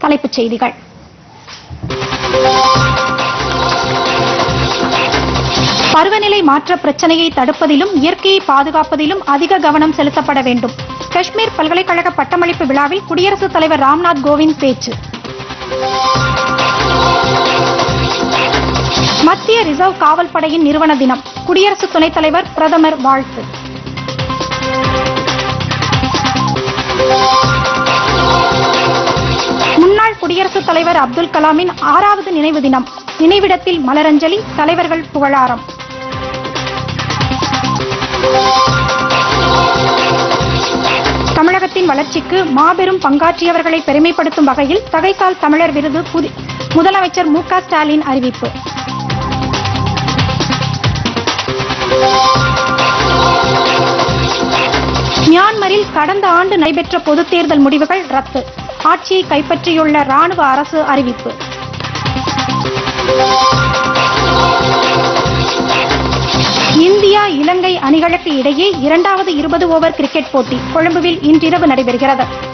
தலைப்புச் செய்திகள் பருவநிலை மாற்ற பிரச்சனையை தடுப்பதிலும் இயற்கையை பாதுகாப்பதிலும் அதிக கவனம் செலுத்தப்பட வேண்டும் காஷ்மீர் பல்கலைக்கழக பட்டமளிப்பு விழாவில் குடியரசுத் தலைவர் ராம்நாத் கோவிந்த் பேச்சு மத்திய ரிசர்வ் காவல் படையின் நிறுவன தினம் குடியரசு துணைத் தலைவர் பிரதமர் வாழ்த்து முன்னாள் குடியரசுத் தலைவர் அப்துல் கலாமின் ஆறாவது நினைவு தினம் நினைவிடத்தில் மலரஞ்சலி தலைவர்கள் புகழாரம் தமிழகத்தின் வளர்ச்சிக்கு மாபெரும் பங்காற்றியவர்களை பெருமைப்படுத்தும் வகையில் தகைக்கால் தமிழர் விருது புதி- முதலமைச்சர் மு க ஸ்டாலின் அறிவிப்பு மியான்மரில் கடந்த ஆண்டு நடைபெற்ற பொதுத் தேர்தல் முடிவுகள் ரத்து ஆட்சியை கைப்பற்றியுள்ள ராணுவ அரசு அறிவிப்பு இந்தியா இலங்கை அணிகளுக்கு இடையே இரண்டாவது இருபது ஓவர் கிரிக்கெட் போட்டி கொழும்புவில் இன்றிரவு நடைபெறுகிறது